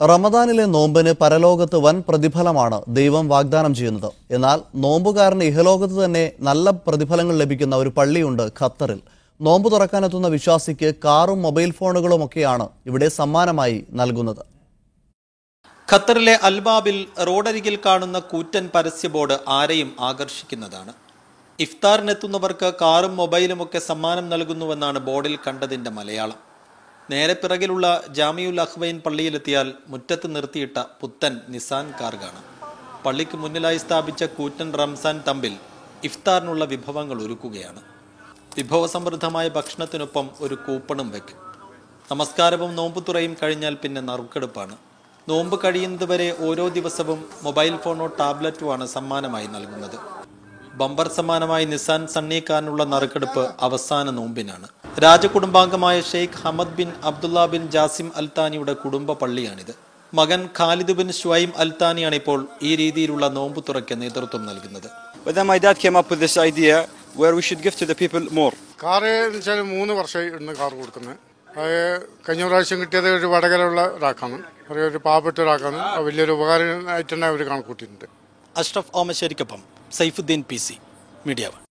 റമദാനിലെ നോമ്പിന് പരലോകത്ത് വൻ പ്രതിഫലമാണ് ദൈവം വാഗ്ദാനം ചെയ്യുന്നത് എന്നാൽ നോമ്പുകാരന് ഇഹലോകത്ത് തന്നെ നല്ല പ്രതിഫലങ്ങൾ ലഭിക്കുന്ന ഒരു പള്ളിയുണ്ട് ഖത്തറിൽ നോമ്പ് തുറക്കാനെത്തുന്ന വിശ്വാസിക്ക് കാറും മൊബൈൽ ഫോണുകളുമൊക്കെയാണ് ഇവിടെ സമ്മാനമായി നൽകുന്നത് ഖത്തറിലെ അൽബാബിൽ റോഡരികിൽ കാണുന്ന കൂറ്റൻ പരസ്യ ബോർഡ് ആരെയും ആകർഷിക്കുന്നതാണ് ഇഫ്താറിനെത്തുന്നവർക്ക് കാറും മൊബൈലുമൊക്കെ സമ്മാനം നൽകുന്നുവെന്നാണ് ബോർഡിൽ കണ്ടതിന്റെ മലയാളം നേരെ പിറകിലുള്ള ജാമിയുൽ അഹ്വൈൻ പള്ളിയിലെത്തിയാൽ മുറ്റത്ത് നിർത്തിയിട്ട പുത്തൻ നിസാൻ കാർ കാണാം പള്ളിക്ക് മുന്നിലായി സ്ഥാപിച്ച കൂറ്റൻ റംസാൻ തമ്പിൽ ഇഫ്താറിനുള്ള വിഭവങ്ങൾ ഒരുക്കുകയാണ് വിഭവസമൃദ്ധമായ ഭക്ഷണത്തിനൊപ്പം ഒരു കൂപ്പണും വയ്ക്കും നമസ്കാരവും നോമ്പുതുറയും കഴിഞ്ഞാൽ പിന്നെ നറുക്കെടുപ്പാണ് നോമ്പ് കഴിയുന്നതുവരെ ഓരോ ദിവസവും മൊബൈൽ ഫോണോ ടാബ്ലറ്റോ ആണ് സമ്മാനമായി നൽകുന്നത് ബമ്പർ സമ്മാനമായി നിസാൻ സണ്ണീക്കാരനുള്ള നറുക്കെടുപ്പ് അവസാന നോമ്പിനാണ് രാജകുടുംബാംഗമായ Sheikh Hamad bin Abdullah bin Jassim അൽത്താനിയുടെ കുടുംബ പള്ളിയാണിത് മകൻ ഖാലിദ് ബിൻ ഷുവൈം അൽത്താനിയാണ് ഇപ്പോൾ ഈ രീതിയിലുള്ള നോമ്പ് തുറയ്ക്ക് നേതൃത്വം നൽകുന്നത് But then my dad came up with this idea where we should give to the people more. Car എന്ന് വെച്ചാൽ മൂന്ന് വർഷമായി ഇന്ന് കാർ കൊടുക്കുന്നത് അത് കഴിഞ്ഞ പ്രാവശ്യം കിട്ടിയത് ഒരു വടകരയുള്ള ഒരാൾക്കാണ് ഒരു ഒരു പാവപ്പെട്ട ഒരാൾക്കാണ് അത് വലിയൊരു ഉപകാരമായിട്ട് തന്നെ അവർ കണക്കൂട്ടിയിട്ടുണ്ട് അഷ്റഫ് ഓമശ്ശേരിക്കൊപ്പം Saifuddin P C Media one